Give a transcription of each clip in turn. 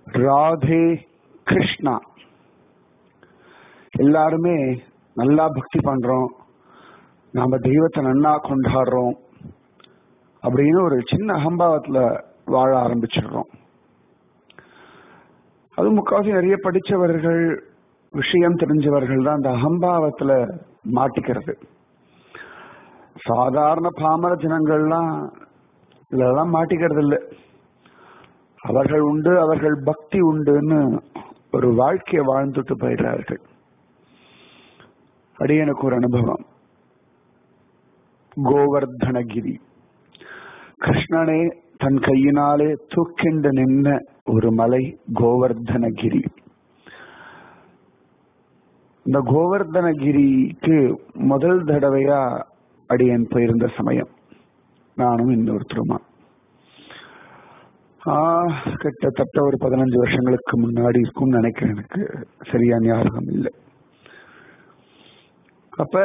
ராதே கிருஷ்ணா எல்லாருமே நல்லா பக்தி பண்றோம் நாம தெய்வத்தை நன்னா கொண்டாடுறோம் அப்படின்னு ஒரு சின்ன அகம்பாவத்துல வாழ ஆரம்பிச்சிடுறோம் அது முக்கால்வாசி நிறைய படிச்சவர்கள் விஷயம் தெரிஞ்சவர்கள் தான் அந்த அகம்பாவத்துல மாட்டிக்கிறது சாதாரண பாமர ஜனங்கள்லாம் இதெல்லாம் மாட்டிக்கிறது இல்லை அவர்கள் உண்டு அவர்கள் பக்தி உண்டுன்னு ஒரு வாழ்க்கையை வாழ்ந்துட்டு போயிடுறார்கள் அடி எனக்கு ஒரு அனுபவம் கோவர்தனகிரி கிருஷ்ணனே தன் கையினாலே தூக்கிண்டு நின்ன ஒரு மலை கோவர்தனகிரி இந்த கோவர்தனகிரிக்கு முதல் தடவையா அடியன் போயிருந்த சமயம் நானும் இன்னொருத்தருமா கிட்டத்தட்ட ஒரு பதினஞ்சு வருஷங்களுக்கு முன்னாடி இருக்கும்னு நினைக்கிறேன் எனக்கு சரியா ஞாபகம் இல்லை அப்ப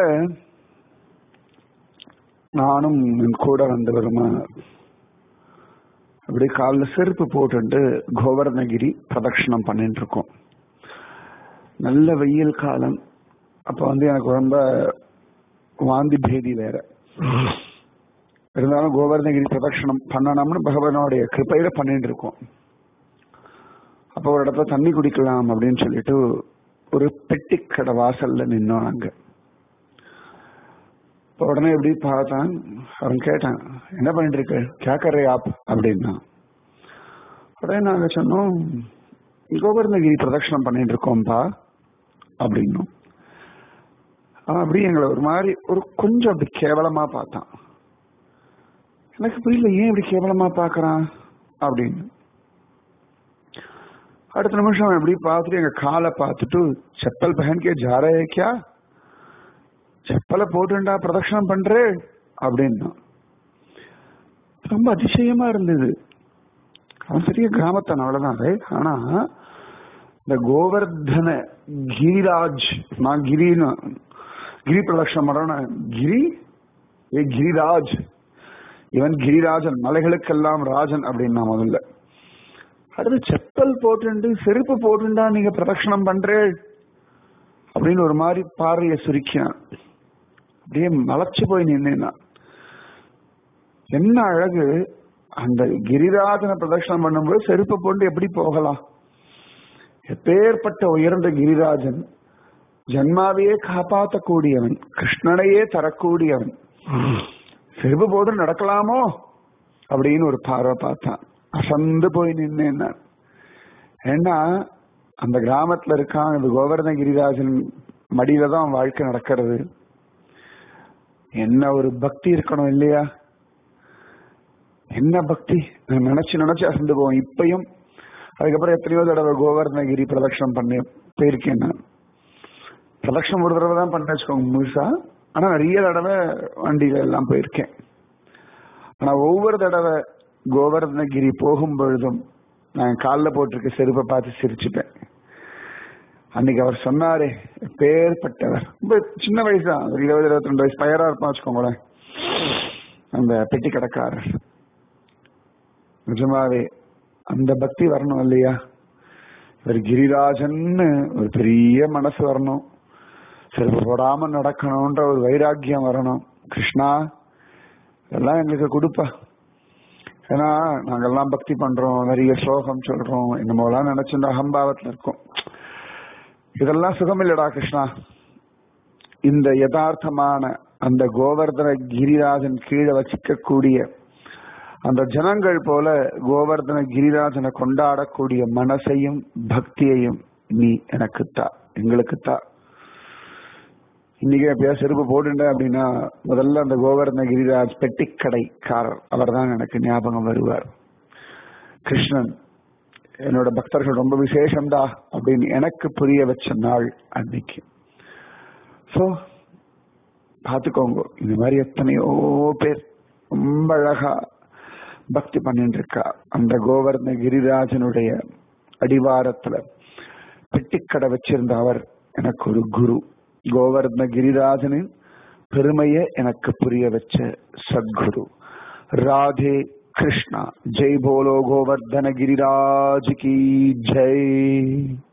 நானும் என் கூட வந்தவருமா அப்படியே காலில் செருப்பு போட்டுட்டு கோவர்ணகிரி பிரதட்சணம் பண்ணிட்டு இருக்கோம் நல்ல வெயில் காலம் அப்ப வந்து எனக்கு ரொம்ப வாந்தி பேதி வேற இருந்தாலும் கோவர்ணகிரி பிரதட்சணம் பண்ணணும்னு பகவானுடைய கிருப்பையில பண்ணிட்டு இருக்கோம் அப்போ ஒரு இடத்துல தண்ணி குடிக்கலாம் அப்படின்னு சொல்லிட்டு ஒரு பெட்டி கடை வாசல்ல நின்னோம் அங்க உடனே எப்படி பார்த்தான் அவன் கேட்டான் என்ன பண்ணிட்டு இருக்க கேக்கரே ஆப் அப்படின்னா உடனே நாங்க சொன்னோம் கோவர்ணகிரி பிரதட்சணம் பண்ணிட்டு இருக்கோம்பா அப்படின்னும் அவன் அப்படி எங்களை ஒரு மாதிரி ஒரு கொஞ்சம் அப்படி கேவலமா பார்த்தான் எனக்கு புரியல ஏன் இப்படி கேவலமா பாக்குறான் அப்படின்னு அடுத்த நிமிஷம் அவன் எப்படி பார்த்துட்டு எங்க காலை பார்த்துட்டு செப்பல் பஹன்கே ஜாரே கியா செப்பலை போட்டுண்டா பிரதட்சணம் பண்றே அப்படின்னா ரொம்ப அதிசயமா இருந்தது அவன் பெரிய கிராமத்தான் அவ்வளவுதான் ஆனா இந்த கோவர்தன கிரிராஜ் நான் கிரின்னு கிரி பிரதட்சணம் பண்றேன் கிரி ஏ கிரிராஜ் இவன் கிரிராஜன் மலைகளுக்கெல்லாம் ராஜன் அப்படின்னா முதல்ல அடுத்து செப்பல் போட்டுண்டு செருப்பு போட்டுண்டா நீங்க பிரதட்சணம் பண்றே அப்படின்னு ஒரு மாதிரி பார்வைய சுருக்கினான் அப்படியே மலைச்சு போய் நின்னா என்ன அழகு அந்த கிரிராஜனை பிரதட்சணம் பண்ணும்போது செருப்பு போட்டு எப்படி போகலாம் எப்பேற்பட்ட உயர்ந்த கிரிராஜன் ஜன்மாவையே காப்பாற்றக்கூடியவன் கிருஷ்ணனையே தரக்கூடியவன் செருப்பு போட்டு நடக்கலாமோ அப்படின்னு ஒரு பார்வை பார்த்தான் அசந்து போய் நின்னேன் ஏன்னா அந்த கிராமத்துல இருக்கான் இந்த கோவர்தன கிரிராஜன் மடியில தான் வாழ்க்கை நடக்கிறது என்ன ஒரு பக்தி இருக்கணும் இல்லையா என்ன பக்தி நான் நினைச்சு நினைச்சு அசந்து போவேன் இப்பயும் அதுக்கப்புறம் எத்தனையோ தடவை கோவர்தனகிரி பிரதட்சணம் பண்ணி போயிருக்கேன் நான் பிரதட்சணம் ஒரு தடவை தான் பண்ண வச்சுக்கோங்க முழுசா ஆனா நிறைய தடவை வண்டியில எல்லாம் போயிருக்கேன் ஆனா ஒவ்வொரு தடவை கோவர்தனகிரி போகும் பொழுதும் நான் காலில் போட்டிருக்க செருப்பை பார்த்து சிரிச்சுப்பேன் அன்னைக்கு அவர் சொன்னாரே பேர்பட்டவர் ரொம்ப சின்ன வயசு தான் ஒரு இருபது இருபத்தி ரெண்டு வயசு பயரா இருப்பான் வச்சுக்கோங்களேன் அந்த பெட்டி கடைக்காரர் நிஜமாவே அந்த பக்தி வரணும் இல்லையா ஒரு கிரிராஜன்னு ஒரு பெரிய மனசு வரணும் செருப்பு போடாம நடக்கணும்ன்ற ஒரு வைராக்கியம் வரணும் கிருஷ்ணா இதெல்லாம் எங்களுக்கு கொடுப்பா ஏன்னா நாங்கெல்லாம் பக்தி பண்றோம் நிறைய ஸ்லோகம் சொல்றோம் என்னமோலாம் நினைச்சிருந்த அகம்பாவத்துல இருக்கோம் இதெல்லாம் சுகம் இல்லடா கிருஷ்ணா இந்த யதார்த்தமான அந்த கோவர்தன கிரிராஜன் கீழே வச்சிக்கக்கூடிய அந்த ஜனங்கள் போல கோவர்தன கிரிராஜனை கொண்டாடக்கூடிய மனசையும் பக்தியையும் நீ எனக்கு தா எங்களுக்கு தா இன்னைக்கு எப்பயா செருப்பு போட்டுட்ட அப்படின்னா முதல்ல அந்த கோவர்தன கிரிராஜ் பெட்டிக்கடைக்காரர் அவர் தான் எனக்கு ஞாபகம் வருவார் கிருஷ்ணன் என்னோட பக்தர்கள் ரொம்ப விசேஷம்டா அப்படின்னு எனக்கு புரிய வச்ச நாள் அன்னைக்கு ஸோ பார்த்துக்கோங்க இந்த மாதிரி எத்தனையோ பேர் ரொம்ப அழகா பக்தி பண்ணிட்டு இருக்கா அந்த கோவர்தன கிரிராஜனுடைய அடிவாரத்துல பெட்டிக்கடை வச்சிருந்த அவர் எனக்கு ஒரு குரு கோவர்தன கிரிராஜனின் பெருமையை எனக்கு புரிய வச்ச சத்குரு ராதே கிருஷ்ணா ஜெய் போலோ கோவர்தன கிரிராஜ் கி ஜெய்